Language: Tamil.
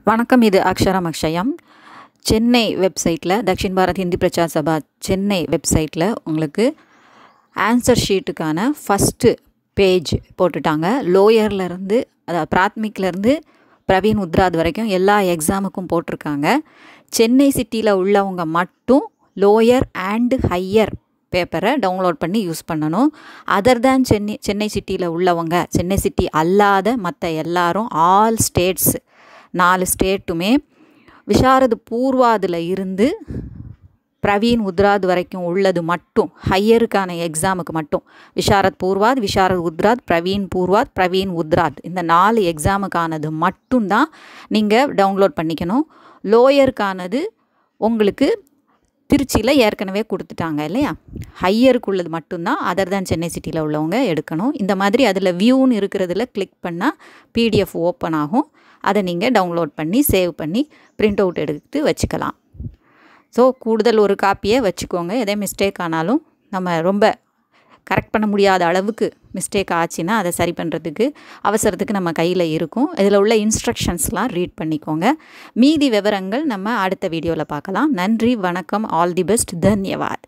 வணக்கம் இது அக்ஷரம் அக்ஷயம் சென்னை வெப்சைட்டில் தக்ஷின் பாரத் ஹிந்தி பிரச்சார் சபா சென்னை வெப்சைட்டில் உங்களுக்கு ஆன்சர் ஷீட்டுக்கான ஃபஸ்ட்டு பேஜ் போட்டுட்டாங்க லோயர்லேருந்து அதாவது பிராத்மிக்லேருந்து பிரவீன் உத்ராத் வரைக்கும் எல்லா எக்ஸாமுக்கும் போட்டிருக்காங்க சென்னை சிட்டியில் உள்ளவங்க மட்டும் லோயர் அண்டு ஹையர் பேப்பரை டவுன்லோட் பண்ணி யூஸ் பண்ணணும் அதர் தேன் சென்னை சென்னை சிட்டியில் உள்ளவங்க சென்னை சிட்டி அல்லாத மற்ற எல்லாரும் ஆல் ஸ்டேட்ஸ் நாலு ஸ்டேட்டுமே விஷாரது பூர்வாதில் இருந்து பிரவீன் உத்ராத் வரைக்கும் உள்ளது மட்டும் ஹையருக்கான எக்ஸாமுக்கு மட்டும் விஷாரத் பூர்வாத் விஷாரத் உத்ராத் பிரவீன் பூர்வாத் பிரவீன் உத்ராத் இந்த நாலு எக்ஸாமுக்கானது மட்டும்தான் நீங்கள் டவுன்லோட் பண்ணிக்கணும் லோயருக்கானது உங்களுக்கு திருச்சியில் ஏற்கனவே கொடுத்துட்டாங்க இல்லையா ஹையருக்குள்ளது மட்டும்தான் அதர் தேன் சென்னை சிட்டியில் உள்ளவங்க எடுக்கணும் இந்த மாதிரி அதில் வியூன்னு இருக்கிறதுல கிளிக் பண்ணால் பிடிஎஃப் ஓப்பன் ஆகும் அதை நீங்கள் டவுன்லோட் பண்ணி சேவ் பண்ணி பிரிண்ட் அவுட் எடுத்து வச்சுக்கலாம் ஸோ கூடுதல் ஒரு காப்பியை வச்சுக்கோங்க எதே மிஸ்டேக் ஆனாலும் நம்ம ரொம்ப கரெக்ட் பண்ண முடியாத அளவுக்கு மிஸ்டேக் ஆச்சுன்னா அதை சரி பண்ணுறதுக்கு அவசரத்துக்கு நம்ம கையில் இருக்கும் இதில் உள்ள இன்ஸ்ட்ரக்ஷன்ஸ்லாம் ரீட் பண்ணிக்கோங்க மீதி விவரங்கள் நம்ம அடுத்த வீடியோவில் பார்க்கலாம் நன்றி வணக்கம் ஆல் தி பெஸ்ட் தன்யவாத்